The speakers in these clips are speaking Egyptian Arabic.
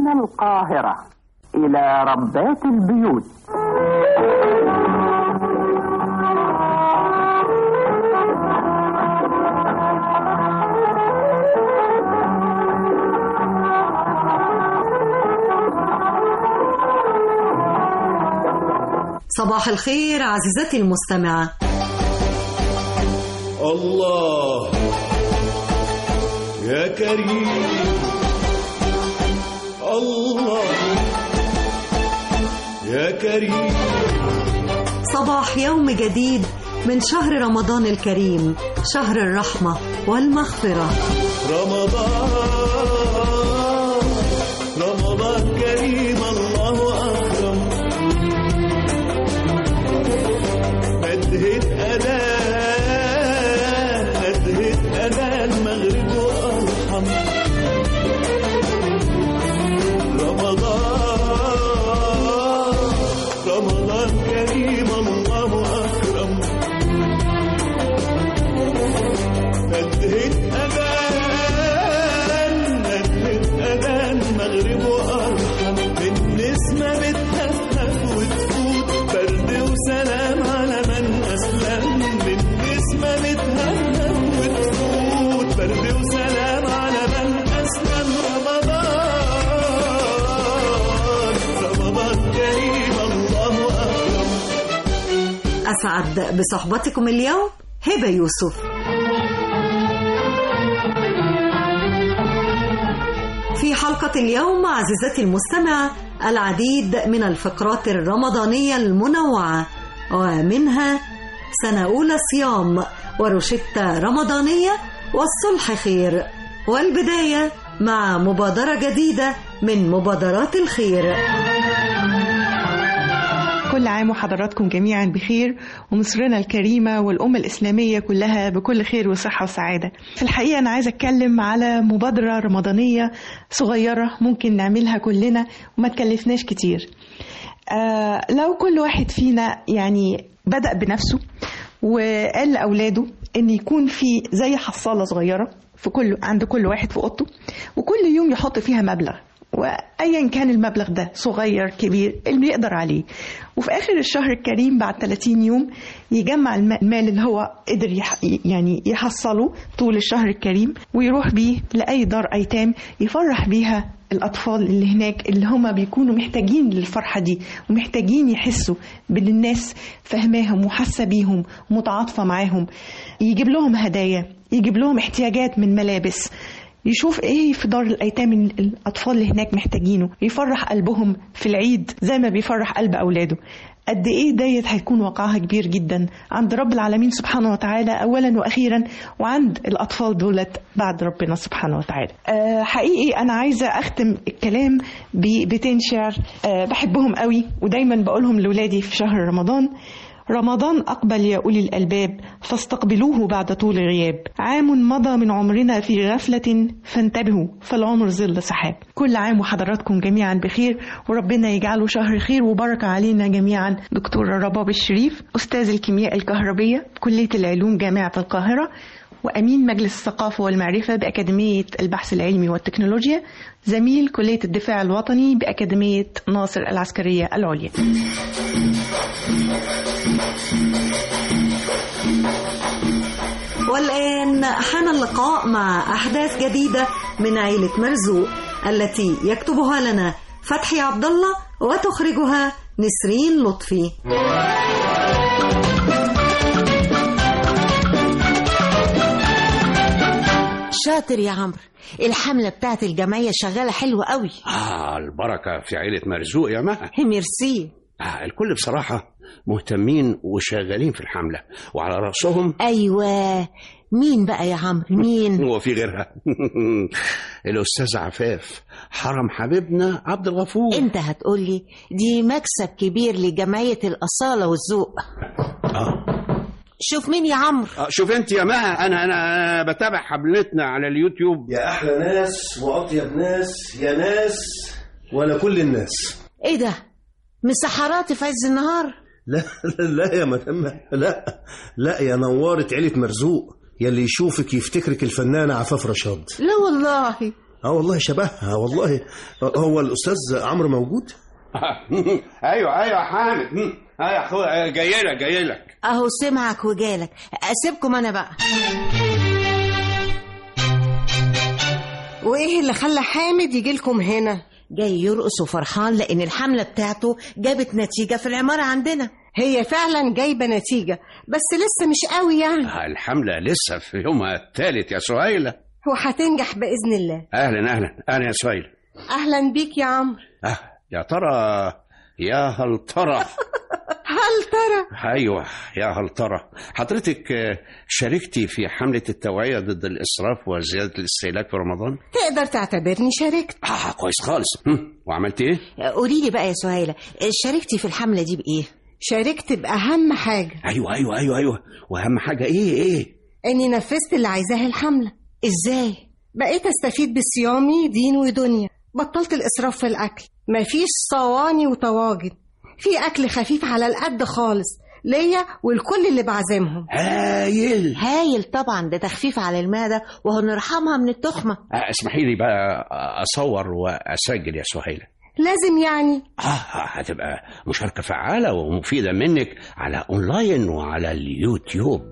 من القاهرة إلى ربات البيوت صباح الخير عزيزتي المستمعة الله يا كريم الله يا كريم صباح يوم جديد من شهر رمضان الكريم شهر الرحمة والمغفرة رمضان رمضان كريم الله أكرم ندهت أذان ندهت أذان مغرب وأرحم رمضان رمضان كريم الله أكرم ندهت أذان ندهت أذان مغرب وأرحم النسمة بتهفف وتفوت برد وسلام على من أسلم النسمة بتهفف وتفوت برد وسلام على من أسلم رمضان رمضان كريم الله أكرم أسعد بصحبتكم اليوم هبة يوسف في حلقة اليوم عزيزتي المستمعة العديد من الفقرات الرمضانية المنوعة ومنها سنة أولى صيام وروشتة رمضانية والصلح خير والبداية مع مبادرة جديدة من مبادرات الخير كل عام وحضراتكم جميعا بخير ومصرنا الكريمة والأمة الإسلامية كلها بكل خير وصحة وسعادة في الحقيقة أنا عايزة أتكلم على مبادرة رمضانية صغيرة ممكن نعملها كلنا وما تكلفناش كتير آه لو كل واحد فينا يعني بدأ بنفسه وقال لأولاده إن يكون في زي حصالة صغيرة في كل عند كل واحد في أوضته وكل يوم يحط فيها مبلغ وايا كان المبلغ ده صغير كبير اللي بيقدر عليه وفي اخر الشهر الكريم بعد 30 يوم يجمع الم- المال اللي هو قدر يح يعني يحصله طول الشهر الكريم ويروح بيه لاي دار ايتام يفرح بيها الاطفال اللي هناك اللي هم بيكونوا محتاجين للفرحه دي ومحتاجين يحسوا بان الناس فاهماهم وحاسه بيهم ومتعاطفه معاهم يجيب لهم هدايا يجيب لهم احتياجات من ملابس يشوف ايه في دار الايتام ال- الاطفال اللي هناك محتاجينه يفرح قلبهم في العيد زي ما بيفرح قلب اولاده قد ايه ديت هيكون وقعها كبير جدا عند رب العالمين سبحانه وتعالى اولا واخيرا وعند الاطفال دولت بعد ربنا سبحانه وتعالى أه حقيقي انا عايزه اختم الكلام ببيتين شعر أه بحبهم قوي ودايما بقولهم لاولادي في شهر رمضان رمضان أقبل يا أولي الألباب فاستقبلوه بعد طول غياب عام مضى من عمرنا في غفلة فانتبهوا فالعمر ظل سحاب كل عام وحضراتكم جميعا بخير وربنا يجعله شهر خير وبركة علينا جميعا دكتور رباب الشريف أستاذ الكيمياء الكهربية كلية العلوم جامعة القاهرة وأمين مجلس الثقافة والمعرفة بأكاديمية البحث العلمي والتكنولوجيا زميل كلية الدفاع الوطني بأكاديمية ناصر العسكرية العليا والآن حان اللقاء مع أحداث جديدة من عيلة مرزوق التي يكتبها لنا فتحي عبد الله وتخرجها نسرين لطفي شاطر يا عمرو الحملة بتاعت الجمعية شغالة حلوة قوي آه البركة في عيلة مرزوق يا مها ميرسي آه الكل بصراحة مهتمين وشغالين في الحملة وعلى رأسهم أيوة مين بقى يا عمرو مين هو في غيرها الأستاذ عفاف حرم حبيبنا عبد الغفور انت هتقولي دي مكسب كبير لجمعية الأصالة والذوق آه. شوف مين يا عمرو آه شوف انت يا مها انا انا بتابع حملتنا على اليوتيوب يا احلى ناس واطيب ناس يا ناس ولا كل الناس ايه ده مسحراتي في عز النهار لا لا يا مدام لا لا يا نورة عيلة مرزوق يلي يشوفك يفتكرك الفنانة عفاف رشاد لا والله اه والله شبهها والله هو الاستاذ عمرو موجود ايوه ايوه يا حامد ايوه يا اخويا جاي لك جاي لك اهو سمعك وجالك اسيبكم انا بقى وايه اللي خلى حامد يجي لكم هنا جاي يرقص وفرحان لان الحمله بتاعته جابت نتيجه في العماره عندنا هي فعلا جايبه نتيجه بس لسه مش قوي يعني الحملة لسه في يومها الثالث يا سهيلة وهتنجح باذن الله اهلا اهلا اهلا يا سهيلة اهلا بيك يا عمرو اه يا ترى يا هل ترى هل ترى ايوه يا هل ترى حضرتك آه، شاركتي في حملة التوعية ضد الإسراف وزيادة الاستهلاك في رمضان؟ تقدر تعتبرني شاركت اه كويس خالص هم، وعملت ايه؟ قولي لي بقى يا سهيله شاركتي في الحمله دي بايه شاركت باهم حاجه ايوه ايوه ايوه ايوه واهم حاجة ايه ايه؟ اني نفذت اللي عايزاه الحمله ازاي بقيت استفيد بصيامي دين ودنيا بطلت الاسراف في الاكل مفيش صواني وطواجن في اكل خفيف على القد خالص ليا والكل اللي بعزمهم هايل هايل طبعا ده تخفيف على المعده وهنرحمها من التخمه آه، اسمحي لي بقى اصور واسجل يا سهيلة لازم يعني اه هتبقى مشاركة فعالة ومفيدة منك على اونلاين وعلى اليوتيوب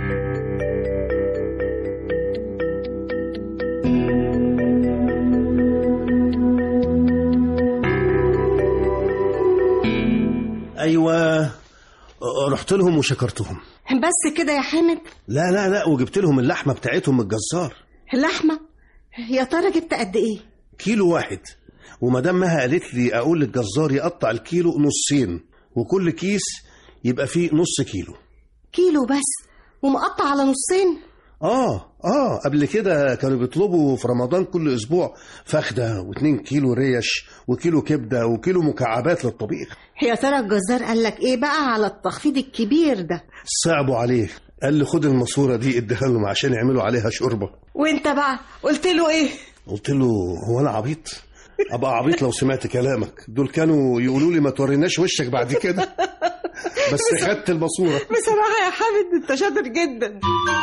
ايوه رحت لهم وشكرتهم بس كده يا حامد لا لا لا وجبت لهم اللحمه بتاعتهم من الجزار اللحمه يا ترى جبت قد ايه كيلو واحد ومدام مها قالت لي اقول للجزار يقطع الكيلو نصين وكل كيس يبقى فيه نص كيلو كيلو بس ومقطع على نصين اه اه قبل كده كانوا بيطلبوا في رمضان كل اسبوع فخده واتنين كيلو ريش وكيلو كبده وكيلو مكعبات للطبيخ يا ترى الجزار قال لك ايه بقى على التخفيض الكبير ده صعبوا عليه قال لي خد الماسوره دي اديها لهم عشان يعملوا عليها شوربه وانت بقى قلت له ايه قلت له هو انا عبيط ابقى عبيط لو سمعت كلامك دول كانوا يقولوا لي ما توريناش وشك بعد كده بس خدت الماسوره بصراحه يا حامد انت شاطر جدا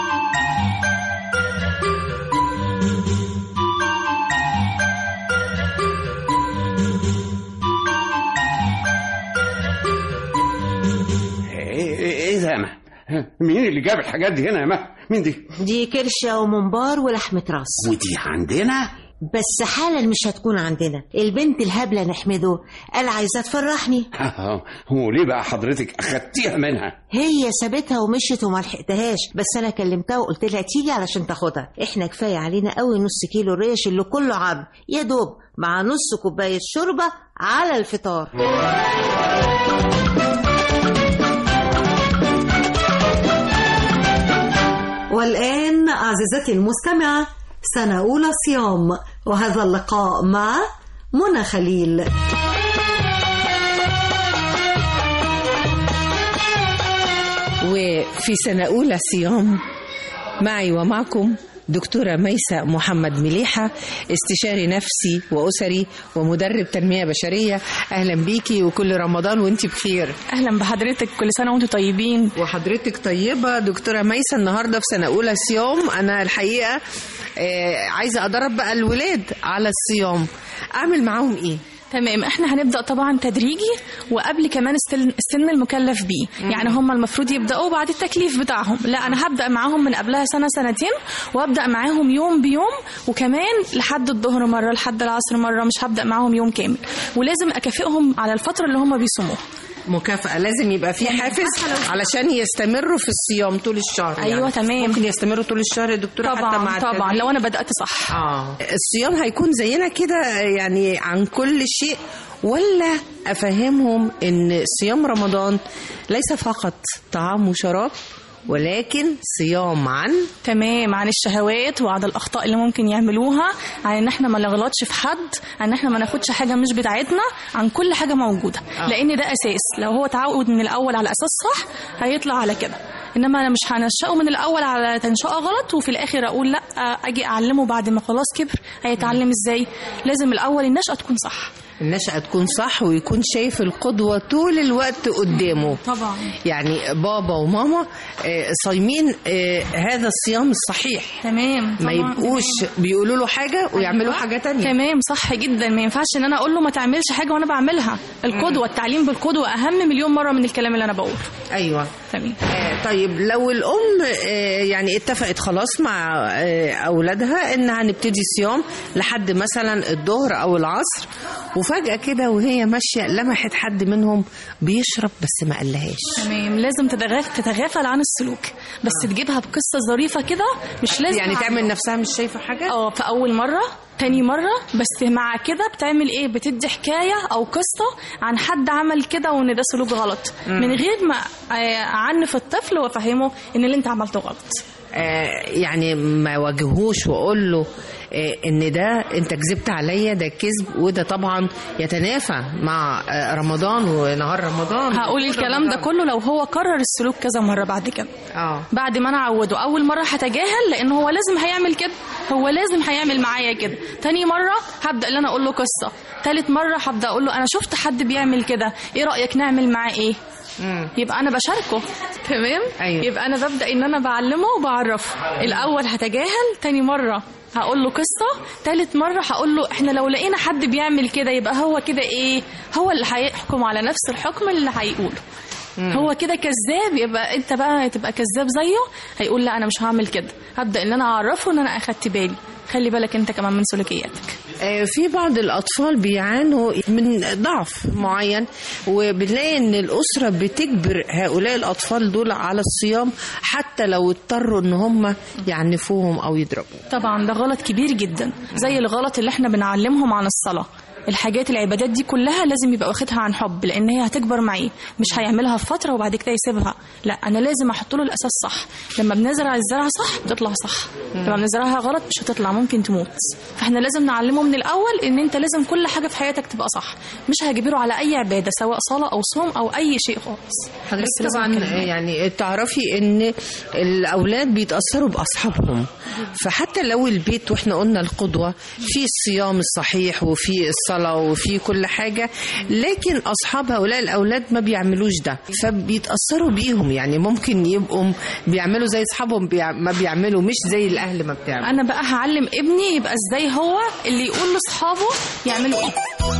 ايه ايه إيه ده يا مها؟ مين اللي جاب الحاجات دي هنا يا مها؟ مين دي؟ دي كرشه وممبار ولحمه راس ودي عندنا؟ بس حالا مش هتكون عندنا البنت الهبله نحمده قال عايزه تفرحني هو ليه بقى حضرتك اخدتيها منها؟ هي سابتها ومشيت وما لحقتهاش بس انا كلمتها وقلت لها تيجي علشان تاخدها احنا كفايه علينا قوي نص كيلو ريش اللي كله عظم يا دوب مع نص كوبايه شوربه على الفطار والآن عزيزتي المستمعة سنة أولى صيام وهذا اللقاء مع منى خليل وفي سنة أولى صيام معي ومعكم دكتورة ميسة محمد مليحة استشاري نفسي وأسري ومدرب تنمية بشرية أهلا بيكي وكل رمضان وانت بخير اهلا بحضرتك كل سنه وانتم طيبين وحضرتك طيبة دكتورة ميسة النهاردة في سنة أولى صيام أنا الحقيقة آه، عايزة أدرب بقى الولاد على الصيام أعمل معاهم إيه؟ تمام احنا هنبدا طبعا تدريجي وقبل كمان السن, السن المكلف بيه يعني هم المفروض يبداوا بعد التكليف بتاعهم لا انا هبدا معاهم من قبلها سنه سنتين وابدا معاهم يوم بيوم وكمان لحد الظهر مره لحد العصر مره مش هبدا معاهم يوم كامل ولازم اكافئهم على الفتره اللي هم بيصوموها مكافأة لازم يبقى في حافز علشان يستمروا في الصيام طول الشهر أيوة، يعني تمام. ممكن يستمروا طول الشهر يا دكتورة طبعا حتى مع طبعا التدريب. لو انا بدات صح اه الصيام هيكون زينا كده يعني عن كل شيء ولا افهمهم ان صيام رمضان ليس فقط طعام وشراب ولكن صيام عن تمام عن الشهوات وعن الاخطاء اللي ممكن يعملوها عن ان احنا ما نغلطش في حد عن ان احنا ما ناخدش حاجه مش بتاعتنا عن كل حاجه موجوده آه. لان ده اساس لو هو اتعود من الاول على اساس صح هيطلع على كده انما انا مش هنشأه من الاول على تنشئه غلط وفي الاخر اقول لا اجي اعلمه بعد ما خلاص كبر هيتعلم ازاي لازم الاول النشأة تكون صح النشأة تكون صح ويكون شايف القدوة طول الوقت قدامه طبعا يعني بابا وماما آه، صايمين آه، هذا الصيام الصحيح تمام ما طبعاً. يبقوش بيقولوا له حاجة ويعملوا حاجة تانية تمام صح جدا ما ينفعش ان انا اقول له ما تعملش حاجه وانا بعملها القدوه التعليم بالقدوه اهم مليون مره من الكلام اللي انا بقوله ايوه تمام آه، طيب لو الام آه، يعني اتفقت خلاص مع آه، اولادها انها هنبتدي صيام لحد مثلا الظهر او العصر وفجاه كده وهي ماشيه لمحت حد منهم بيشرب بس ما قالهاش تمام لازم تتغافل تتغافل عن السلوك بس تجيبها بقصه ظريفه كده مش لازم يعني عن- تعمل نفسها مش شايفه حاجه اه في اول مره تاني مرة بس مع كده بتعمل ايه بتدي حكاية او قصة عن حد عمل كده وان ده سلوك غلط مم. من غير ما آه، اعنف الطفل وافهمه ان اللي انت عملته غلط آه، يعني ما واجهوش واقول له آه، ان ده انت كذبت عليا ده كذب وده طبعا يتنافى مع آه، رمضان ونهار رمضان هقول الكلام ده كله لو هو كرر السلوك كذا مرة بعد كده اه بعد ما انا اعوده اول مره هتجاهل لان هو لازم هيعمل كده هو لازم هيعمل معايا كده تاني مره هبدا ان انا اقول له قصه تالت مره هبدا اقول له انا شفت حد بيعمل كده ايه رايك نعمل معاه ايه يبقى انا بشاركه تمام أيوة. يبقى انا ببدا ان انا بعلمه وبعرفه الاول هتجاهل تاني مره هقول له قصه تالت مره هقول له احنا لو لقينا حد بيعمل كده يبقى هو كده ايه هو اللي هيحكم على نفس الحكم اللي هيقوله هو كده كذاب يبقى انت بقى تبقى كذاب زيه هيقول لا انا مش هعمل كده هبدا ان انا اعرفه ان انا اخدت بالي خلي بالك انت كمان من سلوكياتك آه، في بعض الأطفال بيعانوا من ضعف معين وبنلاقي إن الأسرة بتجبر هؤلاء الأطفال دول على الصيام حتى لو اضطروا إن هم يعنفوهم أو يضربوهم طبعا ده غلط كبير جدا زي الغلط اللي احنا بنعلمهم عن الصلاه الحاجات العبادات دي كلها لازم يبقى واخدها عن حب لان هي هتكبر معي مش هيعملها في فتره وبعد كده يسيبها لا انا لازم احط له الاساس صح لما بنزرع الزرعه صح بتطلع صح لما بنزرعها غلط مش هتطلع ممكن تموت فاحنا لازم نعلمه من الاول ان انت لازم كل حاجه في حياتك تبقى صح مش هجبره على اي عباده سواء صلاه او صوم او اي شيء خالص حضرتك بس لازم طبعا أتكلم. يعني تعرفي ان الاولاد بيتاثروا باصحابهم فحتى لو البيت واحنا قلنا القدوه في الصيام الصحيح وفي الصلاه وفي كل حاجه لكن اصحاب هؤلاء الاولاد ما بيعملوش ده فبيتاثروا بيهم يعني ممكن يبقوا بيعملوا زي اصحابهم بيع- ما بيعملوا مش زي الاهل ما بتعمل انا بقى هعلم ابني يبقى ازاي هو اللي يقول لاصحابه يعملوا ايه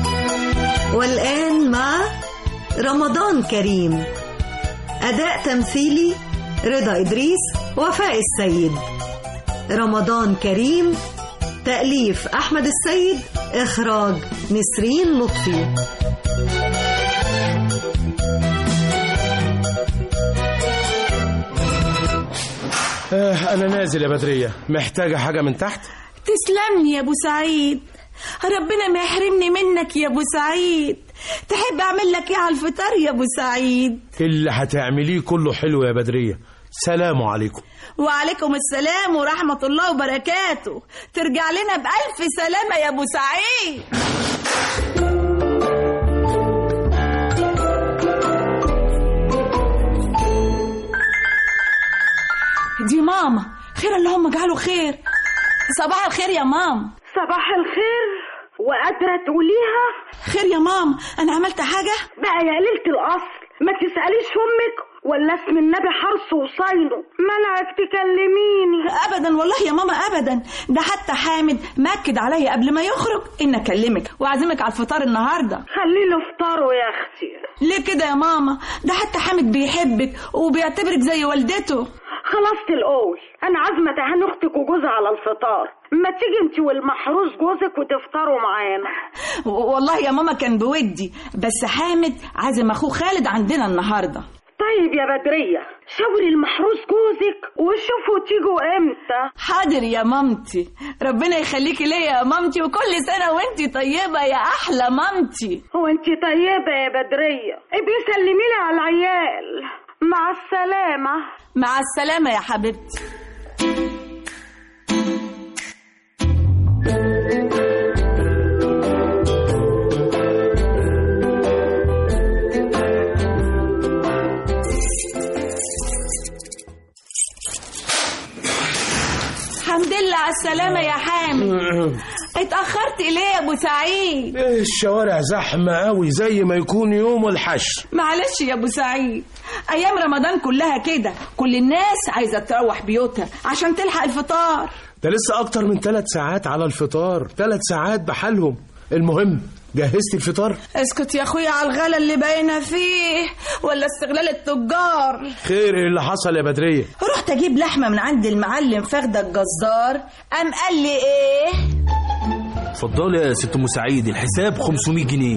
والآن مع رمضان كريم أداء تمثيلي رضا إدريس وفاء السيد رمضان كريم تأليف أحمد السيد إخراج نسرين لطفي آه أنا نازل يا بدرية محتاجة حاجة من تحت تسلم لي يا ابو سعيد ربنا ما يحرمني منك يا ابو سعيد تحب اعمل لك ايه على الفطار يا ابو سعيد اللي هتعمليه كله حلو يا بدرية سلام عليكم وعليكم السلام ورحمة الله وبركاته ترجع لنا بألف سلامة يا أبو سعيد دي ماما خير اللهم اجعله خير صباح الخير يا ماما صباح الخير وقادرة تقوليها خير يا ماما أنا عملت حاجة بقى يا قليلة الأصل ما تسأليش أمك ولا اسم النبي حرص وصاينه منعك تكلميني ابدا والله يا ماما ابدا ده حتى حامد مأكد عليا قبل ما يخرج ان اكلمك واعزمك على الفطار النهارده خليه له فطاره يا اختي ليه كده يا ماما ده حتى حامد بيحبك وبيعتبرك زي والدته خلاص القول انا عازمه تهان اختك وجوزها على الفطار ما تيجي انت والمحروس جوزك وتفطروا معانا و- والله يا ماما كان بودي بس حامد عازم اخوه خالد عندنا النهارده طيب يا بدرية شاوري المحروس جوزك وشوفوا تيجوا امتى حاضر يا مامتي ربنا يخليكي ليا يا مامتي وكل سنة وانتي طيبة يا أحلى مامتي هو انت طيبة يا بدرية ابقي سلمي لي على العيال مع السلامة مع السلامة يا حبيبتي اتأخرت ليه يا أبو سعيد إيه الشوارع زحمة قوي زي ما يكون يوم الحشر معلش يا أبو سعيد أيام رمضان كلها كده كل الناس عايزة تروح بيوتها عشان تلحق الفطار ده لسه أكتر من ثلاث ساعات على الفطار ثلاث ساعات بحالهم المهم جهزتي الفطار اسكت يا أخويا على الغلا اللي باينة فيه ولا استغلال التجار خير إيه اللي حصل يا بدرية رحت أجيب لحمة من عند المعلم فخدة الجزار قام قال لي إيه اتفضلي يا ست ام سعيد الحساب 500 جنيه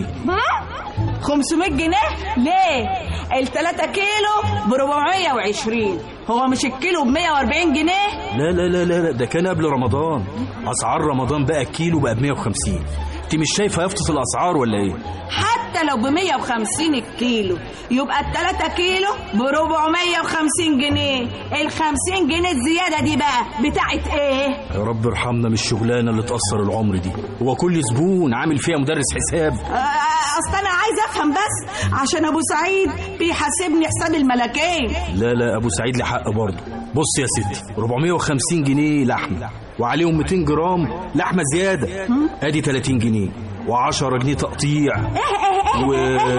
500 جنيه ليه التلاتة كيلو ب 420 هو مش الكيلو ب 140 جنيه لا لا لا لا لا، ده كان قبل رمضان اسعار رمضان بقى الكيلو بقى ب 150 انت مش شايفه يفطس الاسعار ولا ايه حتى لو ب 150 الكيلو يبقى التلاتة كيلو ب 450 جنيه ال 50 جنيه الزيادة دي بقى بتاعت ايه يا رب ارحمنا من الشغلانه اللي تاثر العمر دي هو كل زبون عامل فيها مدرس حساب آه، اصل انا عايز افهم بس عشان ابو سعيد بيحاسبني حساب الملكين لا لا ابو سعيد لي حق برضه بص يا ستي 450 جنيه لحمه وعليهم 200 جرام لحمه زياده ادي 30 جنيه و10 جنيه تقطيع و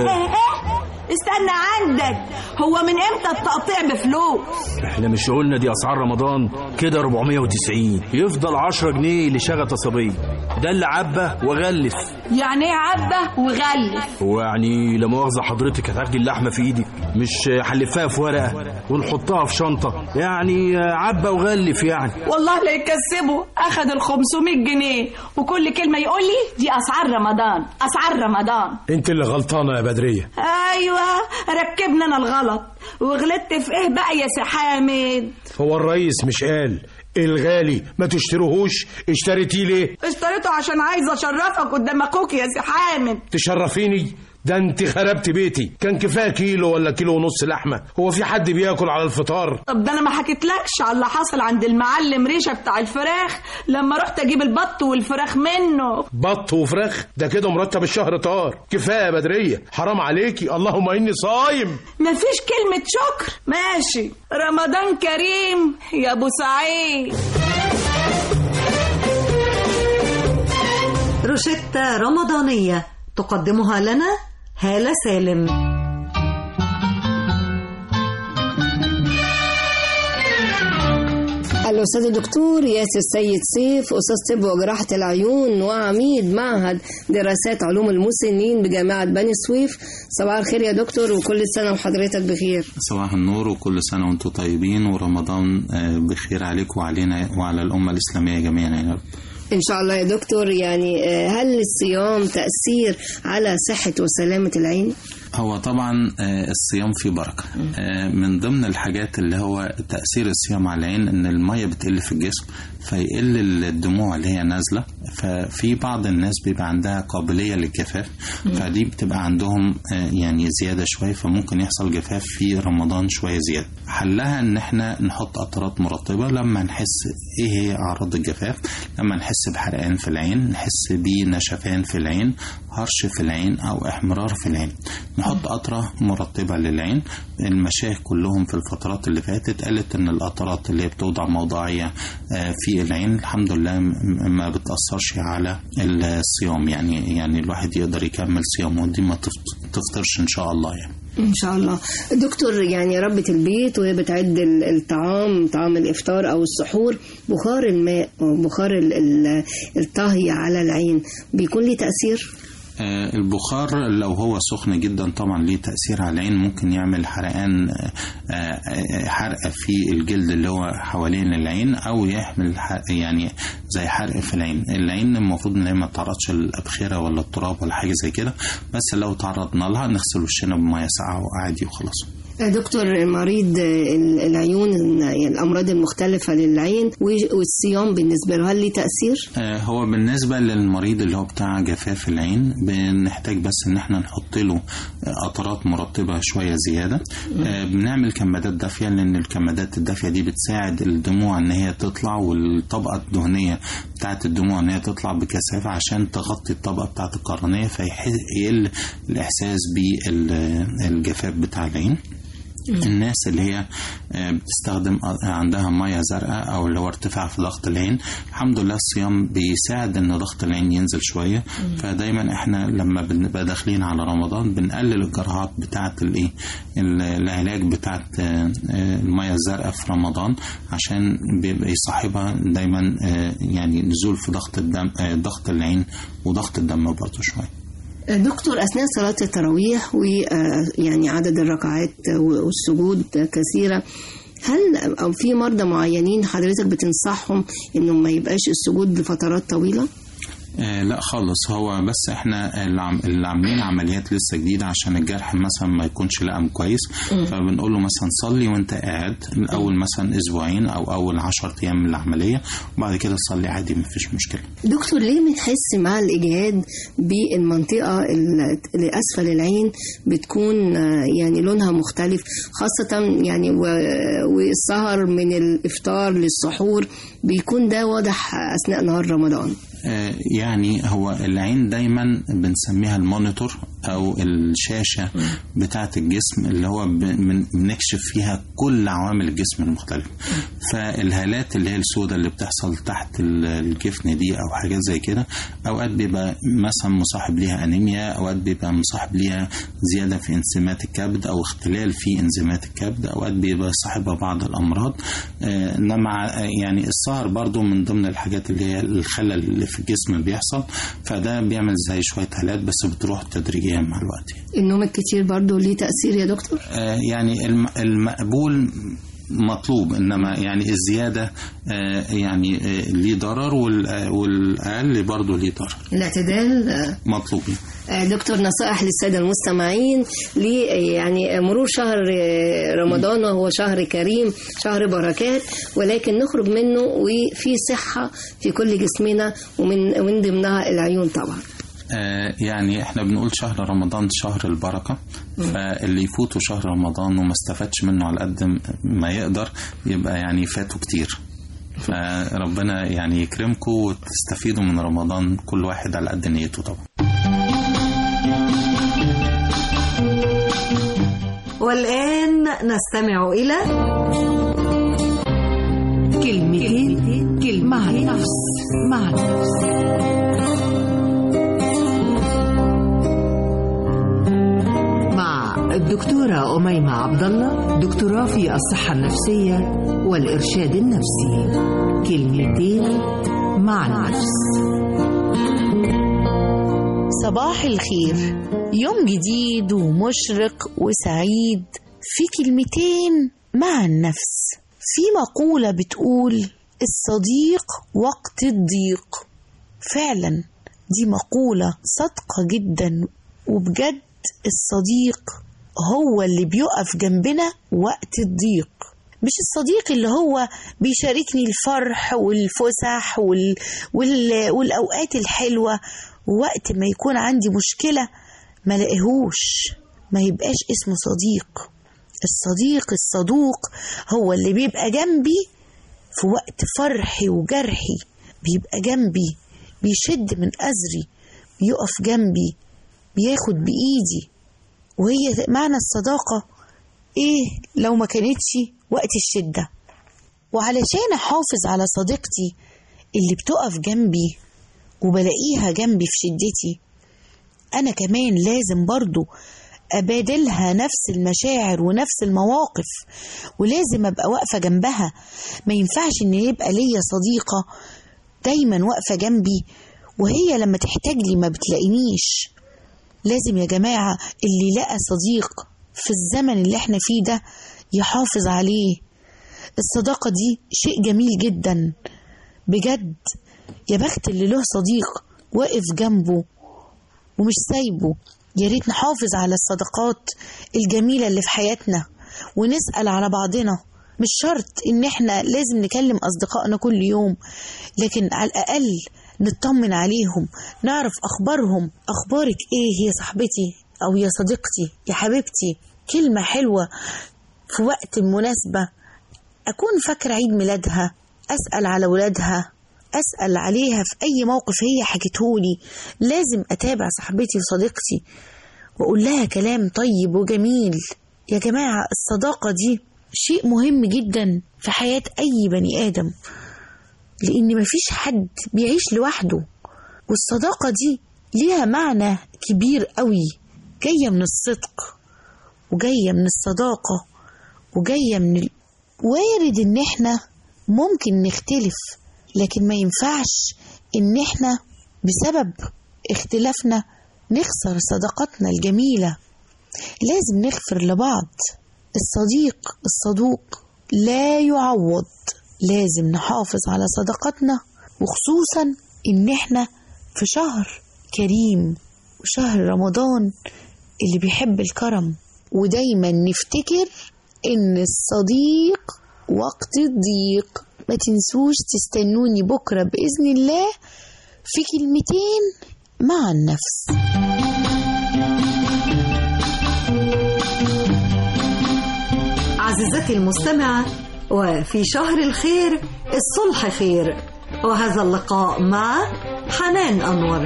استنى عندك هو من امتى التقطيع بفلوس احنا مش قلنا دي اسعار رمضان كده 490 يفضل 10 جنيه لشغل صبيه ده اللي عبه وغلف يعني ايه عبة وغلف هو يعني لا مؤاخذه حضرتك هتاخدي اللحمه في ايدك مش هنلفها في ورقه ونحطها في شنطه يعني عبه وغلف يعني والله لا يكسبه اخد ال 500 جنيه وكل كلمة يقول لي دي اسعار رمضان اسعار رمضان انت اللي غلطانة يا بدرية ايوه ركبنا انا الغلط وغلطت في ايه بقى يا سي حامد هو الرئيس مش قال الغالي ما تشتروهوش اشتريتيه ليه اشتريته عشان عايزه اشرفك قدام اخوك يا سي حامد تشرفيني ده انت خربت بيتي كان كفايه كيلو ولا كيلو ونص لحمه هو في حد بياكل على الفطار طب ده انا ما حكيتلكش على اللي حصل عند المعلم ريشه بتاع الفراخ لما رحت اجيب البط والفراخ منه بط وفراخ ده كده مرتب الشهر طار كفايه يا بدريه حرام عليكي اللهم اني صايم مفيش كلمة شكر ماشي رمضان كريم يا ابو سعيد روشتة رمضانية تقدمها لنا هالة سالم الأستاذ الدكتور ياسر السيد سيف أستاذ طب وجراحة العيون وعميد معهد دراسات علوم المسنين بجامعة بني سويف صباح الخير يا دكتور وكل سنة وحضرتك بخير صباح النور وكل سنة وانتم طيبين ورمضان آه، بخير عليكم وعلينا وعلى الأمة الإسلامية جميعا يا رب إن شاء الله يا دكتور يعني آه، هل الصيام تأثير على صحة وسلامة العين؟ هو طبعا آه، الصيام فيه بركة آه، من ضمن الحاجات اللي هو تأثير الصيام على العين إن المية بتقل في الجسم فيقل الدموع اللي هي نازلة ففي بعض الناس بيبقى عندها قابلية للجفاف فدي بتبقى عندهم آه، يعني زيادة شوية فممكن يحصل جفاف في رمضان شوية زيادة حلها إن احنا نحط قطرات مرطبة لما نحس إيه هي أعراض الجفاف لما نحس بحرقان في العين نحس بنشفان في العين هرش في العين أو إحمرار في العين نحط قطرة مرطبة للعين المشايخ كلهم في الفترات اللي فاتت قالت إن القطرات اللي هي بتوضع موضعية آه، في العين الحمد لله م- ما بتأثرش على الصيام يعني يعني الواحد يقدر يكمل صيامه ودي ما تفت- تفطرش إن شاء الله يعني إن شاء الله دكتور يعني ربة البيت وهي بتعد ال- الطعام طعام الإفطار أو السحور بخار الماء أو بخار ال- ال- الطهي على العين بيكون ليه تأثير؟ آه، البخار لو هو سخن جدا طبعا ليه تأثير على العين ممكن يعمل حرقان آه، آه، حرق في الجلد اللي هو حوالين العين أو يحمل حرق يعني زي حرق في العين العين المفروض إن هي ما تعرضش الأبخرة ولا التراب ولا حاجة زي كده بس لو تعرضنا لها نغسل وشنا بمية ساقعة وعادي وخلاص دكتور مريض ال- العيون يعني الأمراض المختلفة للعين و- والصيام بالنسبة له هل ليه تأثير؟ آه، هو بالنسبة للمريض اللي هو بتاع جفاف العين بنحتاج بس ان احنا نحط له آه، قطرات مرطبة شوية زيادة آه، بنعمل كمادات دافية لان الكمادات الدافية دي بتساعد الدموع ان هي تطلع والطبقة الدهنية بتاعت الدموع ان هي تطلع بكثافة عشان تغطي الطبقة بتاعت القرنية فيقل الاحساس بالجفاف بتاع العين الناس اللي هي آه، بتستخدم آه، عندها ميه زرقاء او اللي هو ارتفاع في ضغط العين الحمد لله الصيام بيساعد ان ضغط العين ينزل شويه فدايما احنا لما بنبقى داخلين على رمضان بنقلل الجرعات بتاعه الايه ال- العلاج بتاعه آه، آه، الميه الزرقاء في رمضان عشان بيبقى يصاحبها دايما آه، يعني نزول في ضغط الدم آه، ضغط العين وضغط الدم برضه شويه دكتور أثناء صلاة التراويح ويعني عدد الركعات والسجود كثيرة هل أو في مرضى معينين حضرتك بتنصحهم إنه ما يبقاش السجود لفترات طويلة؟ آه لا خالص هو بس احنا اللي عم- اللي عاملين عمليات لسه جديده عشان الجرح مثلا ما يكونش لقم كويس مم. فبنقول له مثلا صلي وانت قاعد اول مثلا اسبوعين او اول 10 ايام من العمليه وبعد كده صلي عادي ما فيش مشكله دكتور ليه بنحس مع الإجهاد بالمنطقة ال- اللي أسفل العين بتكون آه، يعني لونها مختلف خاصة يعني و- والسهر من الإفطار للسحور بيكون ده واضح أثناء نهار رمضان آه، يعني هو العين دايما بنسميها المونيتور او الشاشه بتاعه الجسم اللي هو ب- بن- بنكشف فيها كل عوامل الجسم المختلفه فالهالات اللي هي السوداء اللي بتحصل تحت ال- الجفن دي او حاجات زي كده اوقات بيبقى مثلا مصاحب ليها انيميا اوقات بيبقى مصاحب ليها زياده في انزيمات الكبد او اختلال في انزيمات الكبد اوقات بيبقى صاحبها بعض الامراض آه، انما ع- يعني السهر برضو من ضمن الحاجات اللي هي الخلل اللي في الجسم بيحصل فده بيعمل زي شويه هالات بس بتروح تدريجيا مع الوقت النوم الكتير برضو ليه تأثير يا دكتور؟ آه، يعني الم- المقبول مطلوب انما يعني الزياده آه، يعني آه، ليه ضرر وال- آه، والاقل برضه ليه ضرر الاعتدال آه، مطلوب آه، دكتور نصائح للسادة المستمعين ل يعني مرور شهر آه، رمضان وهو شهر كريم شهر بركات ولكن نخرج منه وفي صحة في كل جسمنا ومن ومن ضمنها العيون طبعا آه، يعني احنا بنقول شهر رمضان شهر البركة فاللي يفوته شهر رمضان وما استفادش منه على قد ما يقدر يبقى يعني فاته كتير فربنا يعني يكرمكم وتستفيدوا من رمضان كل واحد على قد نيته طبعا والآن نستمع إلى كلمتين كلمة مع النفس مع النفس مع الدكتورة أميمة عبد الله دكتوراه في الصحة النفسية والإرشاد النفسي كلمتين مع النفس صباح الخير يوم جديد ومشرق وسعيد في كلمتين مع النفس في مقولة بتقول الصديق وقت الضيق فعلا دي مقولة صادقة جدا وبجد الصديق هو اللي بيقف جنبنا وقت الضيق مش الصديق اللي هو بيشاركني الفرح والفسح وال... وال... والأوقات الحلوة ووقت ما يكون عندي مشكلة ما لاقيهوش ما يبقاش اسمه صديق الصديق الصدوق هو اللي بيبقى جنبي في وقت فرحي وجرحي بيبقى جنبي بيشد من أزري بيقف جنبي بياخد بإيدي وهي معنى الصداقة إيه لو ما كانتش وقت الشدة وعلشان أحافظ على صديقتي اللي بتقف جنبي وبلاقيها جنبي في شدتي أنا كمان لازم برضو أبادلها نفس المشاعر ونفس المواقف ولازم أبقى واقفة جنبها ما ينفعش إن يبقى ليا صديقة دايما واقفة جنبي وهي لما تحتاج لي ما بتلاقينيش لازم يا جماعة اللي لقى صديق في الزمن اللي احنا فيه ده يحافظ عليه الصداقة دي شيء جميل جدا بجد يا بخت اللي له صديق واقف جنبه ومش سايبه يا ريت نحافظ على الصداقات الجميلة اللي في حياتنا ونسأل على بعضنا مش شرط ان احنا لازم نكلم اصدقائنا كل يوم لكن على الاقل نطمن عليهم نعرف اخبارهم اخبارك ايه يا صاحبتي او يا صديقتي يا حبيبتي كلمة حلوة في وقت مناسبة اكون فاكرة عيد ميلادها اسأل على ولادها أسأل عليها في أي موقف هي حكتهولي لازم أتابع صاحبتي وصديقتي وأقول لها كلام طيب وجميل يا جماعة الصداقة دي شيء مهم جدا في حياة أي بني آدم لأن مفيش حد بيعيش لوحده والصداقة دي ليها معنى كبير قوي جاية من الصدق وجاية من الصداقة وجاية من ال... وارد ان احنا ممكن نختلف لكن ما ينفعش ان احنا بسبب اختلافنا نخسر صداقتنا الجميلة لازم نغفر لبعض الصديق الصدوق لا يعوض لازم نحافظ على صداقتنا وخصوصا ان احنا في شهر كريم وشهر رمضان اللي بيحب الكرم ودايما نفتكر ان الصديق وقت الضيق ما تنسوش تستنوني بكرة بإذن الله في كلمتين مع النفس عزيزتي المستمعة وفي شهر الخير الصلح خير وهذا اللقاء مع حنان أنور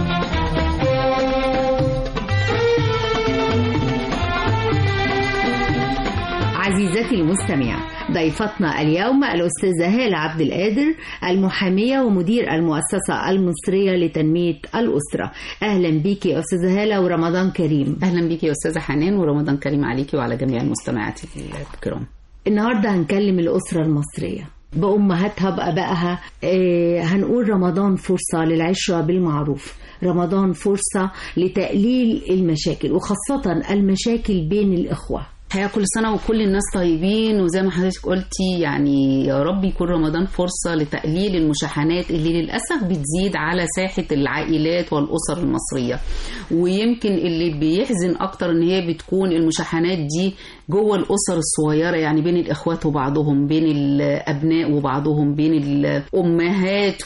عزيزتي المستمعة ضيفتنا اليوم الأستاذة هالة عبد القادر المحامية ومدير المؤسسة المصرية لتنمية الأسرة أهلا بيكي يا أستاذة هالة ورمضان كريم اهلا بيكي يا استاذه حنان ورمضان كريم عليكي وعلى جميع المستمعات الكرام النهاردة هنكلم الأسرة المصرية بأمهاتها بأبائها آه هنقول رمضان فرصة للعشرة بالمعروف رمضان فرصة لتقليل المشاكل وخاصة المشاكل بين الإخوة الحقيقه كل سنه وكل الناس طيبين وزي ما حضرتك قلتي يعني يا رب يكون رمضان فرصه لتقليل المشاحنات اللي للاسف بتزيد على ساحه العائلات والاسر المصريه ويمكن اللي بيحزن اكتر ان هي بتكون المشاحنات دي جوه الاسر الصغيره يعني بين الاخوات وبعضهم بين الابناء وبعضهم بين الامهات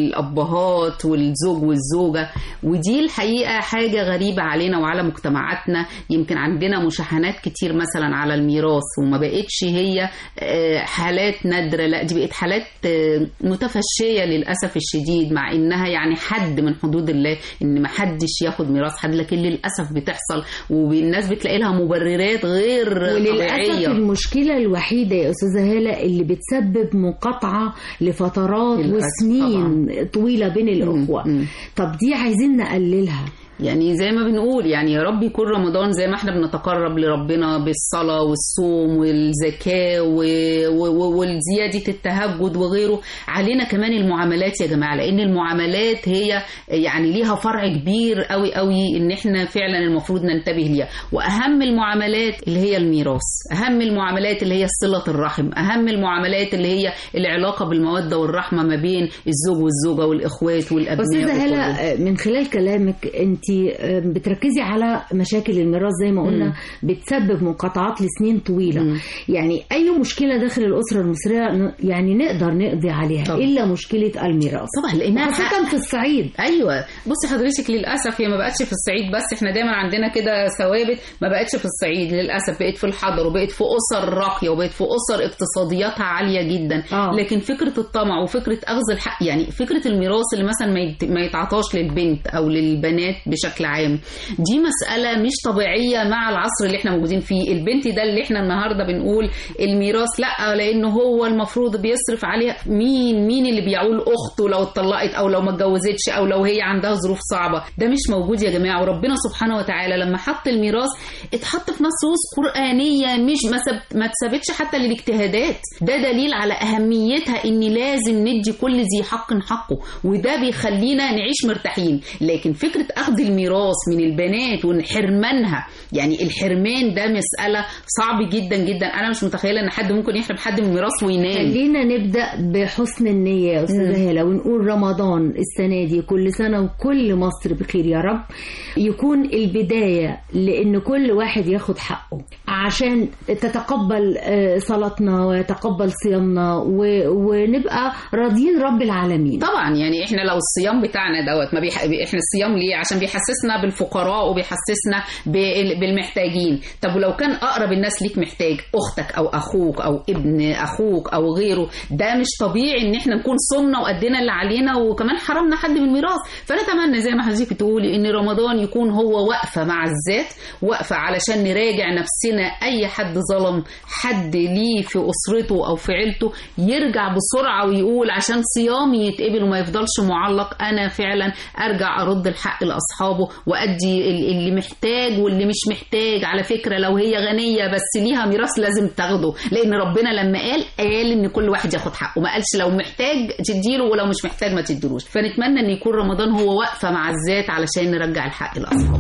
والابهات والزوج والزوجه ودي الحقيقه حاجه غريبه علينا وعلى مجتمعاتنا يمكن عندنا مشاحنات كتير مثلا على الميراث وما بقتش هي آه، حالات نادره لا دي بقت حالات آه، متفشيه للاسف الشديد مع انها يعني حد من حدود الله ان ما حدش ياخد ميراث حد لكن للاسف بتحصل والناس بتلاقي لها مبررات غير وللأسف طبيعيه المشكلة الوحيدة يا أستاذة هالة اللي بتسبب مقاطعة لفترات للأسف وسنين طويلة بين الأخوة طب دي عايزين نقللها يعني زي ما بنقول يعني يا رب يكون رمضان زي ما احنا بنتقرب لربنا بالصلاة والصوم والزكاة و... و... والزيادة التهجد وغيره علينا كمان المعاملات يا جماعة لأن المعاملات هي يعني ليها فرع كبير قوي قوي إن احنا فعلا المفروض ننتبه ليها وأهم المعاملات اللي هي الميراث أهم المعاملات اللي هي صلة الرحم أهم المعاملات اللي هي العلاقة بالمودة والرحمة ما بين الزوج والزوجة والإخوات والأبناء أستاذة وكله. هالة من خلال كلامك أنت بتركزي على مشاكل الميراث زي ما قلنا مم. بتسبب منقطعات لسنين طويلة يعني أي مشكلة داخل الأسرة المصرية ن- يعني نقدر نقضي عليها طبعا. إلا مشكلة الميراث طبعا لانها خاصة في الصعيد ايوه بصي حضرتك للاسف هي ما بقتش في الصعيد بس احنا دايما عندنا كده ثوابت ما بقتش في الصعيد للاسف بقت في الحضر وبقت في اسر راقيه وبقت في اسر اقتصادياتها عاليه جدا آه. لكن فكره الطمع وفكره اخذ الحق يعني فكره الميراث اللي مثلا ما يت- ما يتعطاش للبنت او للبنات بشكل عام دي مساله مش طبيعيه مع العصر اللي احنا موجودين فيه البنت ده اللي احنا النهارده بنقول الميراث لا لانه هو المفروض بيصرف عليها مين مين اللي بيعول اخته لو اتطلقت او لو ما اتجوزتش او لو هي عندها ظروف صعبه ده مش موجود يا جماعه وربنا سبحانه وتعالى لما حط الميراث اتحط في نصوص قرانيه مش ما سب- ما اتثبتش حتى للاجتهادات ده دليل على اهميتها ان لازم ندي كل ذي حق حقه وده بيخلينا نعيش مرتاحين لكن فكره اخذ الميراث من البنات وحرمانها يعني الحرمان ده مساله صعب جدا جدا انا مش متخيله ان حد ممكن يحرم حد من الميراث وينام خلينا نبدأ بحسن النية يا أستاذة هالة ونقول رمضان السنة دي كل سنة وكل مصر بخير يا رب يكون البداية لأن كل واحد ياخد حقه عشان تتقبل آه، صلاتنا ويتقبل صيامنا و- ونبقى راضيين رب العالمين طبعا يعني احنا لو الصيام بتاعنا دوت ما بيح... احنا الصيام ليه عشان بيح... بيحسسنا بالفقراء وبيحسسنا بال- بالمحتاجين طب ولو كان اقرب الناس ليك محتاج اختك او اخوك او ابن اخوك او غيره ده مش طبيعي ان احنا نكون صمنا وادينا اللي علينا وكمان حرمنا حد من الميراث فانا اتمنى زي ما حضرتك بتقولي ان رمضان يكون هو وقفه مع الذات وقفه علشان نراجع نفسنا اي حد ظلم حد ليه في اسرته او في عيلته يرجع بسرعه ويقول عشان صيامي يتقبل وما يفضلش معلق انا فعلا ارجع ارد الحق لاصحابه وادي ال- اللي محتاج واللي مش محتاج على فكره لو هي غنيه بس ليها ميراث لازم تاخده لان ربنا لما قال قال ان كل واحد ياخد حقه ما قالش لو محتاج تديله ولو مش محتاج ما تديلوش فنتمنى ان يكون رمضان هو وقفه مع الذات علشان نرجع الحق لاصحابه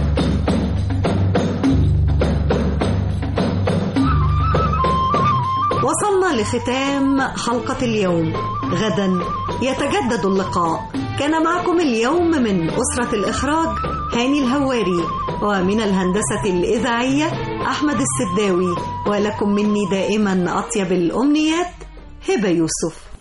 وصلنا لختام حلقة اليوم غدا يتجدد اللقاء كان معكم اليوم من أسرة الإخراج هاني الهواري ومن الهندسة الإذاعية أحمد السداوي ولكم مني دائما أطيب الأمنيات هبة يوسف